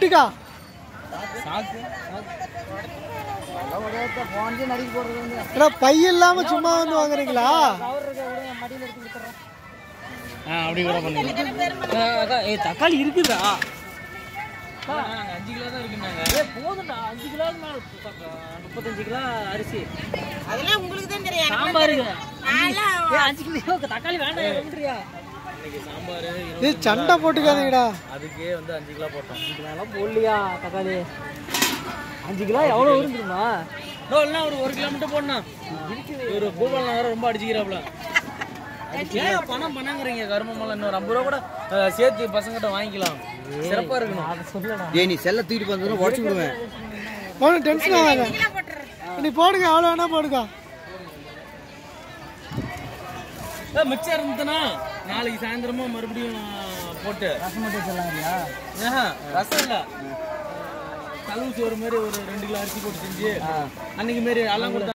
கிஃப்ட்டுக்கா சாக்கு போனது நடிக்க போடுறது வந்து ஏன்னா பை இல்லாம சும்மா வந்து வாங்குறீங்களா கவர் இருக்க விடுங்க மடியில் எடுத்து கொடுத்துட்றேன் ஆ அப்படி கூட பண்ணுங்க அக்கா ஏ தக்காளி இருக்குதா அஞ்சு கிலோ தான் இருக்குன்னாங்க ஏ போதும்டா அஞ்சு கிலோ மேல முப்பத்தஞ்சு கிலோ அரிசி அதெல்லாம் உங்களுக்கு தான் தெரியும் சாம்பாருக்கு ஏ அஞ்சு கிலோ தக்காளி வேண்டாம் எப்படியா இன்னைக்கு சாம்பார் இது சண்டை போட்டுக்காதீங்கடா அதுக்கே வந்து அஞ்சு கிலோ போட்டோம் அஞ்சு கிலோலாம் போடலையா தக்காளி அஞ்சு கிலோ எவ்வளோ வரும் தெரியுமா நோ இல்லைன்னா ஒரு ஒரு கிலோ மட்டும் போடணும் ஒரு பூபால் நகரம் ரொம்ப அடிச்சுக்கிறாப்ல ஏன் பணம் பண்ணாங்கிறீங்க கருமமெல்லாம் இன்னொரு ஐம்பது ரூபா கூட அஹ், சேர்த்து பசங்கிட்ட வாங்கிக்கலாம் சிறப்பா இருக்கணும் அதை சொல்லடா ஏய் நீ செல்ல தூக்கிட்டு வந்து உடச்சு விடுவேன் ஒன்றும் டென்ஷன் ஆகாத நீ போடுங்க எவ்வளோ வேணா போடுங்க ஏய், மிச்சம் இருந்ததுன்னா நாளைக்கு சாயந்தரமா மறுபடியும் அஹ், போட்டு ரசம் மட்டும் சொல்லாங்கயா ஆஹா, ரசம் இல்ல கழுவு சோறு மாதிரி ஒரு ரெண்டு கிலோ அரிசி போட்டு செஞ்சு அன்னைக்கு மாரி எல்லாம் கொடுத்தா